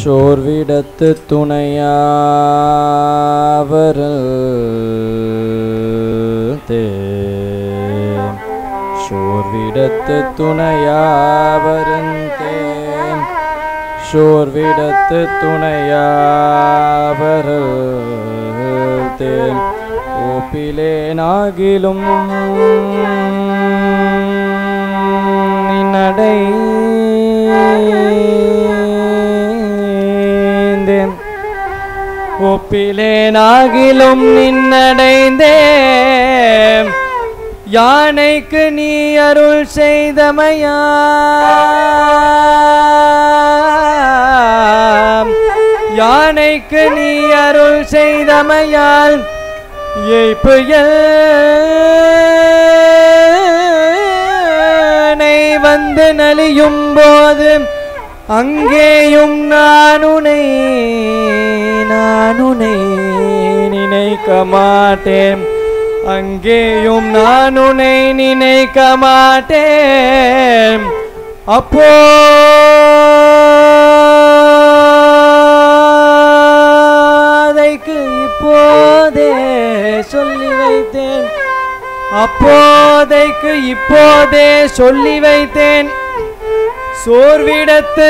ஷோர்விடத்து துணையாவரல் தே ஷோர்விடத்து துணையாவரன் தேன் ஷோர்விடத்து துணையாவரல் தேன் ஓப்பிலேனாகிலும் நடை நின்றேன் ஒப்பிலேனாகிலும் நின்னடைந்தேன் யானைக்கு நீ அருள் செய்தமையா யானைக்கு நீ அருள் செய்தமையால் ஏய்ப்பு யானை வந்து நலியும் போது அங்கேயும் நானுனை நானுனை நினைக்க மாட்டேன் அங்கேயும் நானுனை நினைக்க மாட்டேன் அப்போ அதைக்கு இப்போதே சொல்லி வைத்தேன் அப்போதைக்கு இப்போதே சொல்லி வைத்தேன் சோர்விடத்து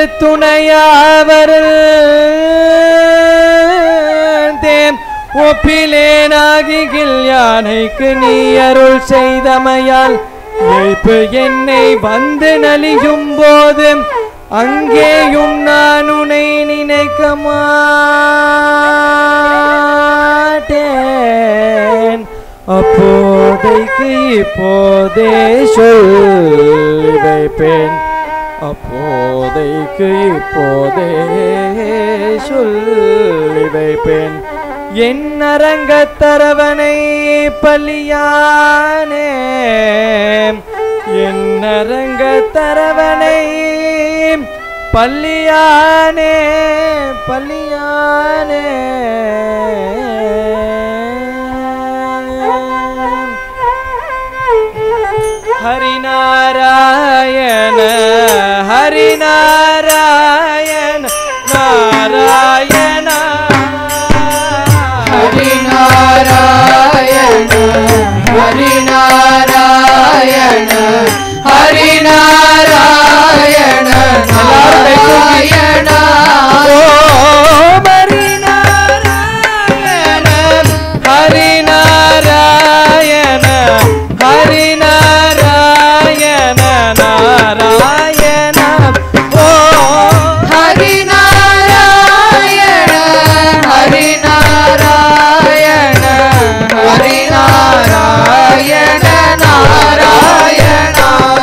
துணையாவருந்தேன் ஒப்பிலேனாகில் யானைக்கு நீ அருள் செய்தமையால் ஏய்ப்பு என்னை வந்து நலியும் போது அங்கேயும் நான் உன்னை நினைக்க மாட்டேன் அப்போதைக்கு இப்போதே சொல்லி வைப்பேன் அப்போதைக்கு இப்போதே சொல்லி வைப்பேன் என் அரங்கத்தரவனை பலியானே என் அரங்கத்தரவனை பள்ளியானே பள்ளியானே ஹரிநாராயண ஹரிநாராயண நாராயண ஹரிநாராயண ஹரிநாராயண ஹரிநாராயண நாராயண ஓம் ஹரிநாராயண ஹரிநாராயண ஹரிநாராயண நாராயண ஓம் ஹரிநாராயண ஹரிநாராயண ஹரிநாராயண நாராயண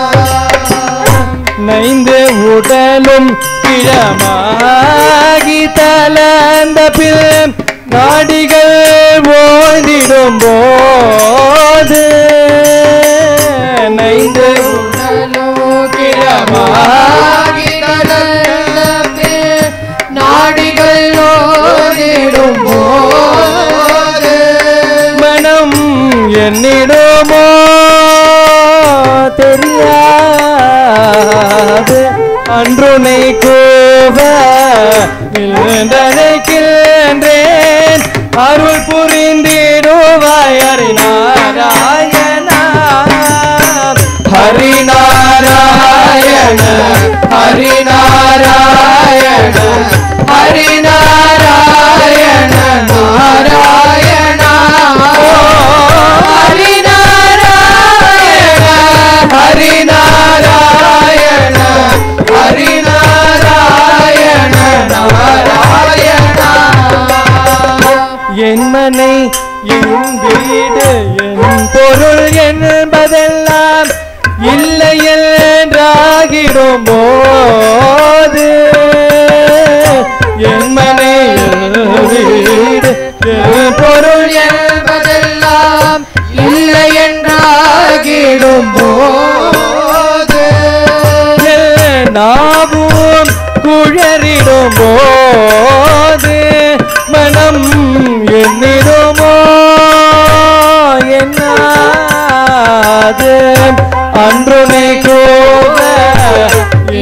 நைந்து உடலும் கிழமாகி தலந்த பின் நாடிகள் ஓய்ந்திடும் போது நைந்து நாடிகள் ஓடிடும் போது மனம் என்னிடுமோ தெரியாது அன்றுனை கூவ நினைக்கின்றேன் அருள் புரிந்திடுவாய் ஹரிநாராயணா ஹரிநாராயண ஹரிநாராயண ஹரிநாராயண நாராயண ஹரிநாராயண ஹரிநாராயண ஹரிநாராயண நாராயண என் மனை என் வீடு என் பொருள் என்பதெல்லாம் இல்லை என்றாகிடும் போது என் மனை என் வீடு என் பொருள் என்பதெல்லாம் இல்லை என்றாகிடும் போது என் நாவும் குழறிடும் போது மனம் என்னிடுமோ என்னாது அன்றுனை கூட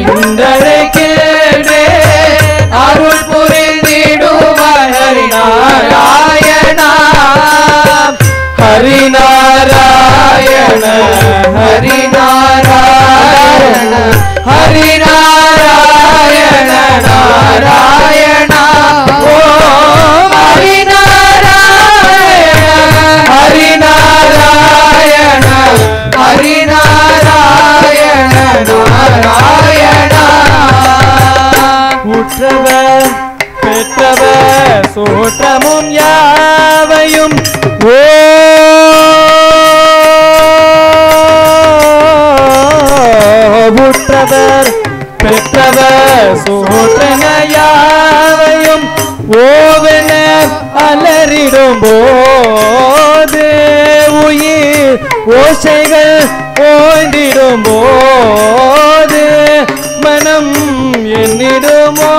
ஹரிநாராயண ஹரிநாராயண ஹரிநாராயண நாராயண ஓம் ஹரிநாராயண ஹரிநாராயண ஹரிநாராயண நாராயணா உற்றவர் பெற்றவர் சோற்றமும் யாவையும் ஓ உற்றவர் பெற்றவர் சோற்றன யாவையும் ஓவென அலறிடும் போது உயிர் ஓசைகள் ஓய்ந்திடும் போது மனம் என்னிடுமோ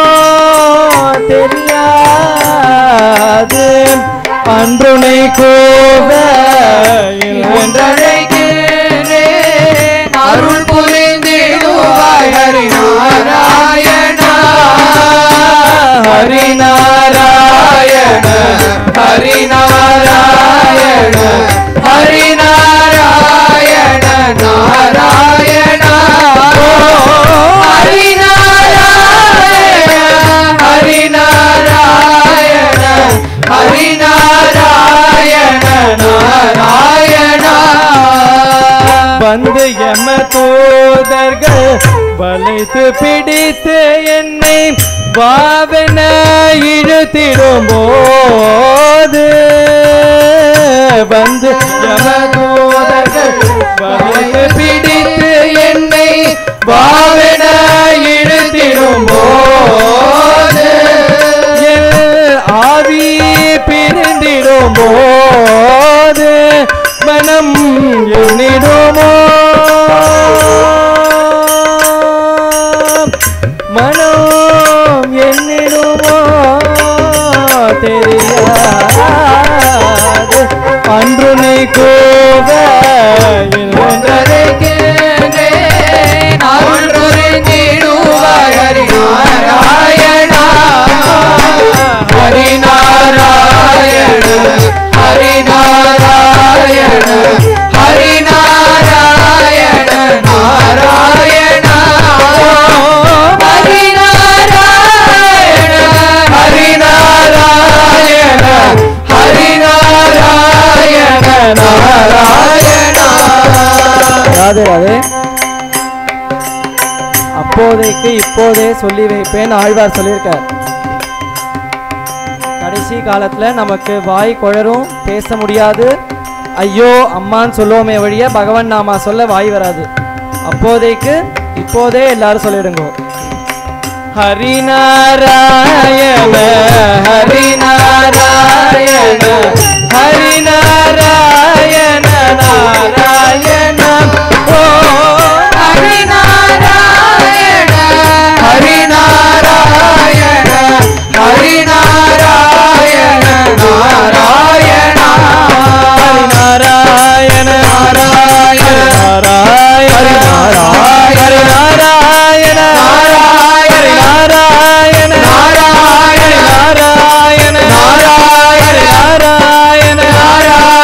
தெரியாது அன்றுனை கோவ என்றழைக்கிறேன் அருள் புரிந்திடுவாய் ஹரிநாராயணா ஹரிநாராயண ஹரிநாராயண ஹரிநாராயண நாராயணா ஹரிநாராயண ஹரிநாராயண ஹரிநாராயண நாராயணா வந்து எம தூதர்கள் வளைத்து பிடித்து என்னை வாவென இழுத்திடும் போது வந்து எம தூதர்கள் வளைத்து பிடித்து என்னை வாவென இழுத்திடும் போது என் ஆவி பிரிந்திடும் போது மனம் என்னிடுமோ மனம் என்னிடுமோ தெரியாது அன்று நீ கோவ என்றழைக்கிறேன் அருள் புரிந்திடுவாய் ஹரிநாராயணா ஹரிநாராயண ஹரிநாராயண ஹரிநாராயண நாராயணா ஹரிநாராயண ஹரிநாராயண ஹரிநாராயண நாராயணா ராதே ராதே அப்போதைக்கு இப்போதே சொல்லி வைப்பேன் ஆழ்வார் சொல்லியிருக்கார் கடைசி காலத்துல நமக்கு வாய் குழரும் பேச முடியாது ஐயோ அம்மான்னு சொல்லுவோமே வழிய பகவான் நாமா சொல்ல வாய் வராது அப்போதைக்கு இப்போதே எல்லாரும் சொல்லிடுங்க ஹரிநாராயண ஹரிநாராயண ஹரிநாராயண நாராயண ஓ ஹரிநாராயண ஹரிநாராயண ஹரிநாராயண நாராயணா நாராயண நாராயண நாராயண நாராயண நாராயண நாராயண நாராயண நாராயண நாராயண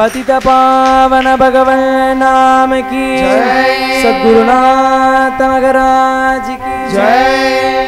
पतित पावन भगवन नाम की जय। सद्गुरुनाथ मगराज की जय